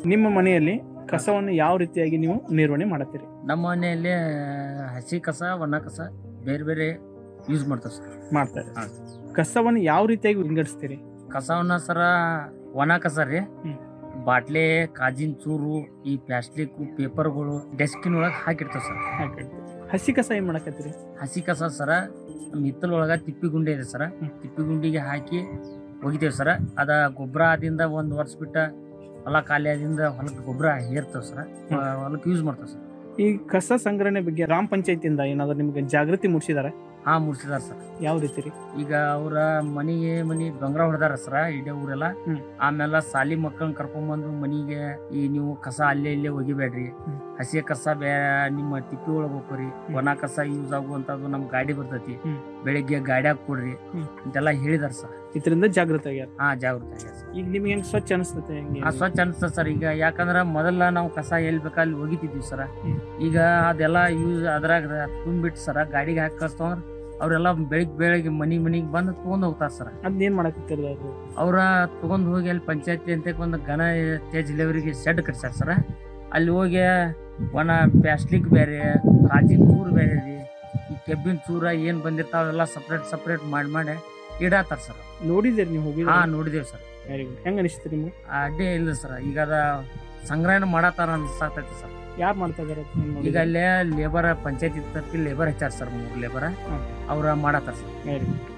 ನಿಮ್ಮ ಮನೆಯಲ್ಲಿ ಕಸವನ್ನು ಯಾವ ರೀತಿಯಾಗಿ ನೀವು ನಿರ್ವಹಣೆ ಮಾಡುತ್ತೀರಿ ನಮ್ಮ ಮನೆಯಲ್ಲಿ ಹಸಿ ಕಸ ಒಣ ಕಸ ಬೇರೆ ಬೇರೆ ಯೂಸ್ ಮಾಡ್ತೇವೆ ಸರ್ ಮಾಡ್ತಾರೆ ಹಾ. ಕಸವನ್ನು ಯಾವ ರೀತಿಯಾಗಿ ವಿಂಗಡಿಸ್ತೀರಿ ಕಸವನ್ನ ಸರ ಒಣ ಕಸ ರೀ ಹ್ಮ್. ಬಾಟ್ಲೆ ಕಾಜಿನ ಚೂರು ಈ ಪ್ಲಾಸ್ಟಿಕ್ ಪೇಪರ್ಗಳು ಡೆಸ್ಕಿನ ಒಳಗೆ ಹಾಕಿರ್ತೇವೆ ಸರ್ ಹಾಗೆ ಹಸಿ ಕಸ ಏನ್ ಮಾಡಕತ್ತೀರಿ ಹಸಿ ಕಸ ಸರ ಹಿತ್ತಲೊಳಗ ತಿಪ್ಪಿ ಗುಂಡಿ ಇದೆ ಸರ ಹ್ಮ್. ತಿಪ್ಪಿ ಗುಂಡಿಗೆ ಹಾಕಿ ಒಗಿತೇವೆ ಸರ ಅದ ಗೊಬ್ಬರ ಆದಿಂದ ಒಂದು ವರ್ಷ ಬಿಟ್ಟ ಹೊಲ ಖಾಲಿ ಆದಿಂದ ಹೊಲಕ್ಕೆ ಗೊಬ್ಬರ ಹೇರ್ತೇವೆ ಸರ ಹ್ಮ್. ಹೊಲಕ್ಕೆ ಯೂಸ್ ಮಾಡ್ತೇವೆ ಸರ್ ಈ ಕಸ ಸಂಗ್ರಹಣೆ ಬಗ್ಗೆ ಗ್ರಾಮ ಪಂಚಾಯತಿಯಿಂದ ಏನಾದ್ರು ನಿಮಗೆ ಜಾಗೃತಿ ಮೂಡಿಸಿದಾರೆ ಹಾ ಮುಡ್ಸಿದಾರ ಸರ್ ಯಾವ ರೀತಿ ರೀ ಈಗ ಅವ್ರ ಮನಿಗೆ ಮನಿ ಡೊಂಗ್ರ ಹೊಡೆದಾರ ಸರ ಇಡೀ ಊರೆಲ್ಲ ಹ್ಮ್. ಆಮೇಲೆ ಸಾಲಿ ಮಕ್ಕಳನ್ನ ಕರ್ಕೊಂಬಂದು ಮನಿಗೆ ಈ ನೀವು ಕಸ ಅಲ್ಲೇ ಇಲ್ಲೇ ಒಗಿಬೇಡ್ರಿ ಹ್ಮ್. ಹಸಿ ಕಸ ಬೇ ನಿಮ್ಮ ತಿಪ್ಪಿ ಒಳಗೆ ಹೋಗ್ರಿ ಹ್ಮ್. ಒಣ ಕಸ ಯೂಸ್ ಆಗುವಂತದ್ದು ನಮ್ ಗಾಡಿ ಬರ್ತೈತಿ ಹ್ಮ್. ಬೆಳಿಗ್ಗೆ ಗಾಡ್ಯಾಗ ಕೊಡ್ರಿ ಹ್ಮ್. ಅಂತೆಲ್ಲ ಹೇಳಿದಾರ ಸರ್ ಇದರಿಂದ ಜಾಗೃತಿ ಆಗ್ಯಾರ ಹಾ ಜಾಗೃತಿ ಆಗ್ಯಾದ ಸರ್ ಈಗ ನಿಮ್ಗೆ ಹೆಂಗ್ ಸ್ವಚ್ಛ ಅನಿಸ್ತತೆ ಹೆಂಗೆ ಆ ಸ್ವಚ್ಛ ಅನ್ಸ್ತದ ಸರ್ ಈಗ ಯಾಕಂದ್ರ ಮೊದಲ ನಾವು ಕಸ ಎಲ್ಲಿ ಬೇಕಲ್ಲಿ ಒಗಿತಿದ್ವಿ ಸರ ಹ್ಮ್. ಈಗ ಅದೆಲ್ಲ ಯೂಸ್ ಅದ್ರಾಗ ತುಂಬಿಟ್ಟು ಸರ ಗಾಡಿಗೆ ಹಾಕಿ ಕಳ್ಸ್ತಂದ್ರ ಅವ್ರೆಲ್ಲ ಬೆಳಿಗ್ಗೆ ಬೆಳಿಗ್ಗೆ ಮನಿ ಮನಿಗೆ ಬಂದು ತಗೊಂಡ್ ಹೋಗ್ತಾರ ಸರ್ ಅದ್ನೇನ್ ಮಾಡಕತ್ತಿರೋದು ಅದು ಅವ್ರ ತಗೊಂಡ್ ಹೋಗಿ ಅಲ್ಲಿ ಪಂಚಾಯತಿ ಅಂತ ಒಂದು ಘನ ತೇಜ್ ಲೆವರಿಗೆ ಶೆಡ್ ಕಟ್ಸ್ಯಾರ ಸರ ಅಲ್ಲಿ ಹೋಗಿ ಒಣ ಪ್ಲಾಸ್ಟಿಕ್ ಬೇರೆ ಕಾಜಿನ ಚೂರು ಬೇರೆ ರೀ ಈ ಕೆಬ್ಬಿನ ಚೂರ ಏನ್ ಬಂದಿರ್ತಾವೆಲ್ಲ ಸಪ್ರೇಟ್ ಸಪ್ರೇಟ್ ಮಾಡಿ ಮಾಡಿ ಇಡಾತಾರ ಸರ್ ನೋಡಿದಿರಿ ನೀವು ಹೋಗಿ ಹಾ ನೋಡಿದೇವ್ ಸರ್ ವೆರಿ ಗುಡ್ ಹೆಂಗ ಅನಿಸ್ತು ನಿಮ್ಗೆ ಅಡ್ಡಿ ಇಲ್ಲ ಸರ್ ಈಗ ಅದ ಸಂಗ್ರಹಣೆ ಮಾಡತ್ತಾರ ಅನ್ಸಾತೈತಿ ಸರ್ ಯಾರು ಮಾಡ್ತಾ ಇದಾರೆ ಅದ್ನ ಈಗ ನೋಡಿದ್ರಿ? ಅಲ್ಲೇ ಲೇಬರ್ ಪಂಚಾಯತಿ ತರಫಿ ಲೇಬರ್ ಹಚ್ಚಾರ ಸರ್ ಮೂರು ಲೇಬರ್ ಹ್ಮ್. ಅವ್ರ ಮಾಡತ್ತಾರ ಸರ್ ವೆರಿ ಗುಡ್